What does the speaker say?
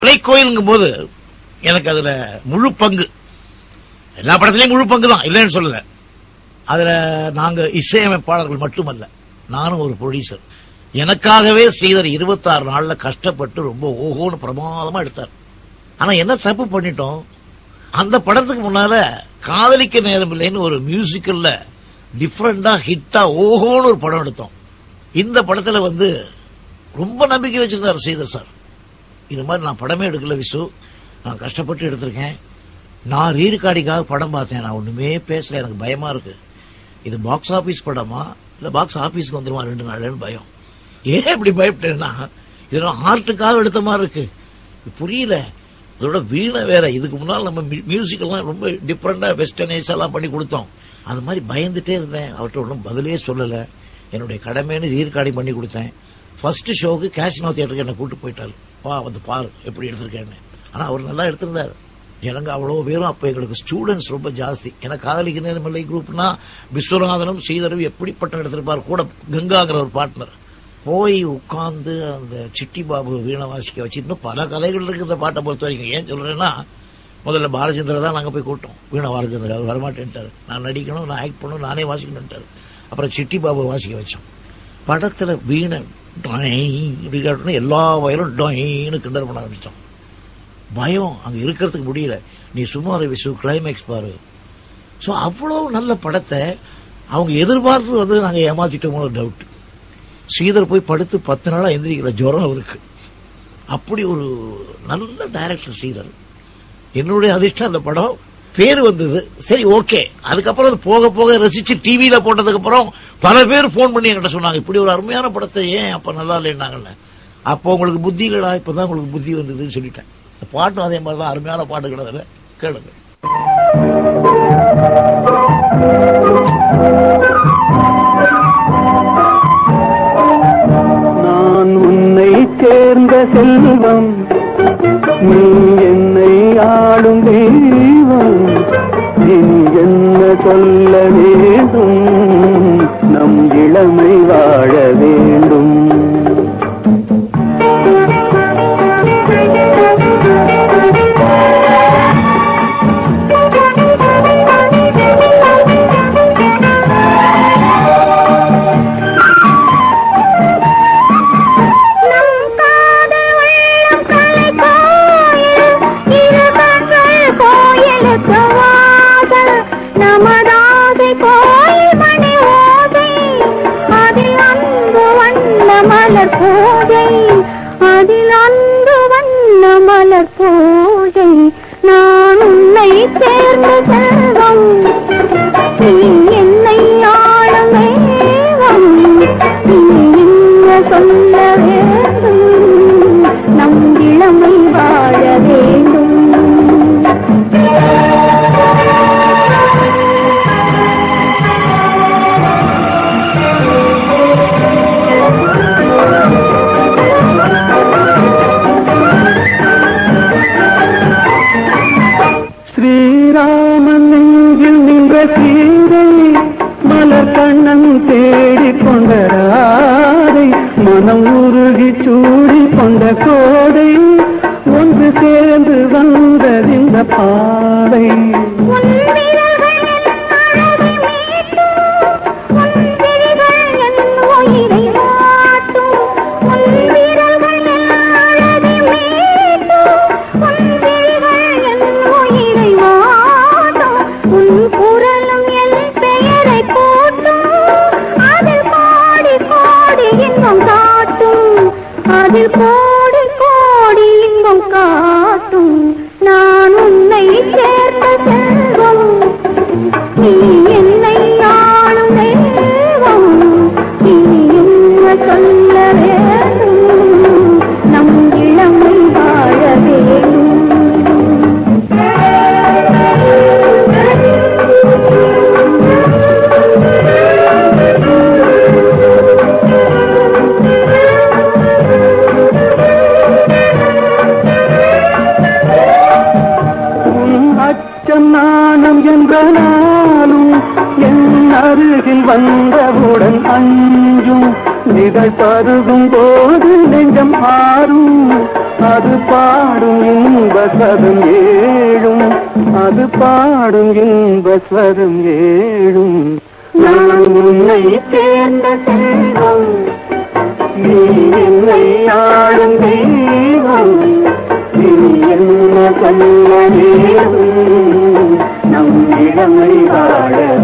கலைக்கோயிலுங்கும் போது எனக்கு அதுல முழு பங்கு எல்லா படத்திலையும் முழு பங்கு தான் இல்லைன்னு சொல்லல அதுல நாங்க இசையமைப்பாளர்கள் மட்டுமல்ல நானும் ஒரு ப்ரொடியூசர் எனக்காகவே ஸ்ரீதர் 26 நாள்ல கஷ்டப்பட்டு ரொம்ப ஓஹோன்னு பிரமாதமா எடுத்தார் ஆனா என்ன தப்பு பண்ணிட்டோம் அந்த படத்துக்கு முன்னால காதலிக்க நேரம் இல்லைன்னு ஒரு மியூசிக்கல்ல டிஃப்ரெண்டா ஹிட்டா ஓஹோன்னு ஒரு படம் எடுத்தோம் இந்த படத்துல வந்து ரொம்ப நம்பிக்கை வச்சிருந்தார் ஸ்ரீதர் சார் இது மாதிரி நான் படமே எடுக்கல விசு நான் கஷ்டப்பட்டு எடுத்திருக்கேன் நான் ரீரிகார்டிங்காக படம் பார்த்தேன் நான் ஒண்ணுமே பேசல எனக்கு பயமா இருக்கு இது பாக்ஸ் ஆபீஸ் படமா இல்ல பாக்ஸ் ஆபீஸ்க்கு வந்துருமா ரெண்டு நாள்னு பயம் ஏன் இப்படி பயப்பட்டேன்னா இதெல்லாம் ஆர்ட்டுக்காக எடுத்த மாதிரி இருக்கு இது புரியல இதோட வீணை வேற இதுக்கு முன்னால் நம்ம மியூசிக் எல்லாம் ரொம்ப டிஃப்ரெண்டா வெஸ்டர்னைஸ் எல்லாம் பண்ணி கொடுத்தோம் அது மாதிரி பயந்துட்டே இருந்தேன் அவர்கிட்ட ஒன்றும் பதிலே சொல்லல என்னுடைய கடமைன்னு ரீர்கார்டிங் பண்ணி கொடுத்தேன் ஃபர்ஸ்ட் ஷோக்கு கேஷ்னோ தியேட்டருக்கு என்ன கூட்டு போயிட்டாரு வா வந்து பாரு எப்படி எடுத்திருக்கேன்னு ஆனா அவர் நல்லா எடுத்திருந்தாரு எனக்கு அவ்வளவு பேரும் அப்ப எங்களுக்கு ஸ்டூடெண்ட்ஸ் ரொம்ப ஜாஸ்தி ஏன்னா காதலிக்க நேரமில்லை குரூப்னா விஸ்வநாதனும் ஸ்ரீதரும் எப்படிப்பட்ட எடுத்திருப்பார் கூட கங்காங்கிற ஒரு பார்ட்னர் போய் உட்கார்ந்து அந்த சிட்டி பாபு வீணை வாசிக்க வச்சு இன்னும் பல கலைகள் இருக்கு இந்த பாட்டை பொறுத்த வரைக்கும் ஏன் சொல்றேன்னா முதல்ல பாலச்சந்திர தான் நாங்க போய் கூட்டோம் வீணை பாலச்சந்திர அவர் வரமாட்டேன்ட்டாரு நான் நடிக்கணும் நான் ஆக்ட் பண்ணணும் நானே வாசிக்கணும்ட்டாரு அப்புறம் சிட்டி பாபு வாசிக்க வச்சோம் படத்துல வீணை டொய் இப்படி கேட்டோன்னா எல்லா வயலும் டொயின்னு கிண்டல் பண்ண ஆரம்பிச்சிட்டோம் பயம் அங்க இருக்கிறதுக்கு முடியல நீ சும்மா ஒரு விசு கிளைமேக்ஸ் பாரு சோ அவ்வளவு நல்ல படத்தை அவங்க எதிர்பார்த்து வந்து நாங்க ஏமாத்திட்டோமோ டவுட் ஸ்ரீதர் போய் படுத்து பத்து நாளா எந்திரிக்கல ஜுரம் அவருக்கு அப்படி ஒரு நல்ல டைரக்டர் ஸ்ரீதர் என்னுடைய அதிர்ஷ்டம் அந்த படம் பேர் வந்தது சரி ஓகே அதுக்கப்புறம் அது போக போக ரசிச்சு டிவியில போட்டதுக்கு அப்புறம் பல பேர் போன் பண்ணி என்கிட்ட சொன்னாங்க இப்படி ஒரு அருமையான படத்தை ஏன் அப்ப நல்லா இல்லைன்னாங்கல்ல அப்போ உங்களுக்கு புத்தி இல்லடா இப்பதான் உங்களுக்கு புத்தி வந்ததுன்னு சொல்லிட்டேன் இந்த பாட்டும் அதே மாதிரி தான் அருமையான பாட்டு கிடதுல கேளுங்க நான் உன்னை சேர்ந்த செல்வம் நீ என்னை ஆளும் தெய்வம் இனி என்ன சொல்ல வேண்டும் நம் இளமை வாழ வேண்டும் நம் காதல் உள்ளம் கலை கோயில் இருமகள் கோயிலுக்கு வாசல் நமதாசை கோயில் மணி ஓசை அதில் அன்பு வண்ண மலர் பூஜை அதில் அன்பு வண்ண மலர் பூஜை நான் உன்னை சேர்ந்த செல்வம் நீ என்னை ஆளும் தெய்வம் நீ என்ன சொல்ல வேண்டும் நம் இளமை வாழ வேண்டும் ஸ்ரீராமன் நெஞ்சில் நின்ற சீதை மலர் கண்ணன் தேடிக் கொண்ட ராதை மனம் உருகி சூடி கொண்ட கோதை ஒன்று சேர்ந்து வந்ததிந்த பாதை உன் விரல்கள் என் அழகை மீட்டும் உன் விழிகள் என் உயிரை வாட்டும் உன் விழிகள் என் அழகை மீட்டும் உன் விழிகள் என் உயிரை வாட்டும் உன் குரலும் என் பெயரை கூட்டும் அதில் பாடி கோடி இன்பம் காட்டும் அதில் கோடி கோடி இன்பம் காட்டும் நான் உன்னை சேர்ந்த செல்வம் நீ என்னை ஆளும் தெய்வம் நீ என்ன சொல்ல வேண்டும் நம் இளமை வாழ உன் அச்சம் நாணம் என்ற நாளும் என் அருகில் வந்தவுடன் அஞ்சும் நிகழ் பருகும் போது நெஞ்சம் ஆறும் அது பாடும் இன்ப சதம் ஏழும் அது பாடும் இன்ப ஸ்வரம் ஏழும் நான் உன்னை சேர்ந்த செல்வம் நீ என்னை ஆளும் தெய்வம் நீ என்ன சொல்ல நேரும் நம் இளமை வாழ